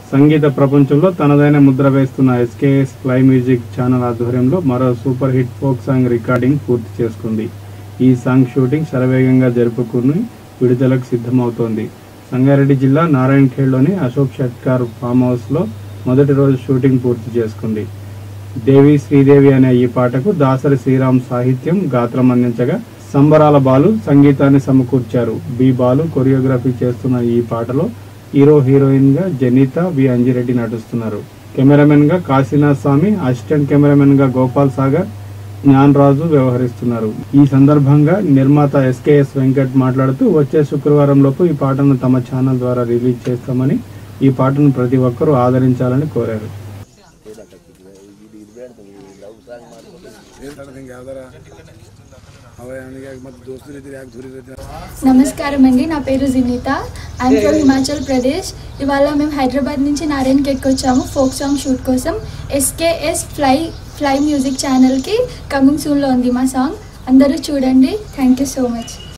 సంగీత ప్రపంచంలో తనదైన ముద్ర వేస్తున్న ఎస్కేఎస్ ఫ్లై మ్యూజిక్ ఛానల్ ఆధ్వర్యంలో మరో super hit folk song recording పూర్తి చేసుకుంది ఈ సాంగ్ షూటింగ్ శరవేగంగా జరుపుకుని విడుదలకు సిద్ధమవుతోంది సంగారెడ్డి జిల్లా నారాయణఖేడ్లోని అశోక్ షట్కార్ ఫామ్ హౌస్లో మొదటి రోజు షూటింగ్ పూర్తి చేసుకుంది దేవి శ్రీదేవి అనే ఈ పాటకు దాసరి శ్రీరామ్ సాహిత్యం గాత్రం అందించగా సంబరాల బాలు సంగీతాన్ని సమకూర్చారు బి బాలు కొరియోగ్రఫీ చేస్తున్న ఈ పాటలో హీరో హీరోయిన్ గా జనిత వి అంజిరెడ్డి నటిస్తున్నారు కెమెరామెన్ గా కాశీనాథ్ స్వామి అసిస్టెంట్ కెమెరామెన్ గా గోపాల్ సాగర్ జ్ఞాన్ రాజు వ్యవహరిస్తున్నారు ఈ సందర్భంగా నిర్మాత ఎస్కేఎస్ వెంకట్ మాట్లాడుతూ వచ్చే శుక్రవారం లోపు ఈ పాటను తమ ఛానల్ ద్వారా రిలీజ్ చేస్తామని ఈ పాటను ప్రతి ఒక్కరూ ఆదరించాలని కోరారు ಏನು ಹಿಂಗೆ ಯಾವ್ದಾರ ಅವ ಅವನಿಗೆ ಮತ್ತೆ ದೋಸ್ತರು ಇದ್ರಿ ಯಾಕೆ ದೂರ ಇರತ್ತೆ నమస్కారం అండి నా పేరు జినీత ఐఎమ్ ఫ్రమ్ హిమాచల్ ప్రదేశ్ ఇవాళ మేము హైదరాబాద్ నుంచి నారాయణ గేట్కి వచ్చాము ఫోక్ సాంగ్ షూట్ కోసం ఎస్కేఎస్ ఫ్లై ఫ్లై మ్యూజిక్ ఛానల్కి కమింగ్ సూన్లో ఉంది మా సాంగ్ అందరూ చూడండి థ్యాంక్ యూ సో మచ్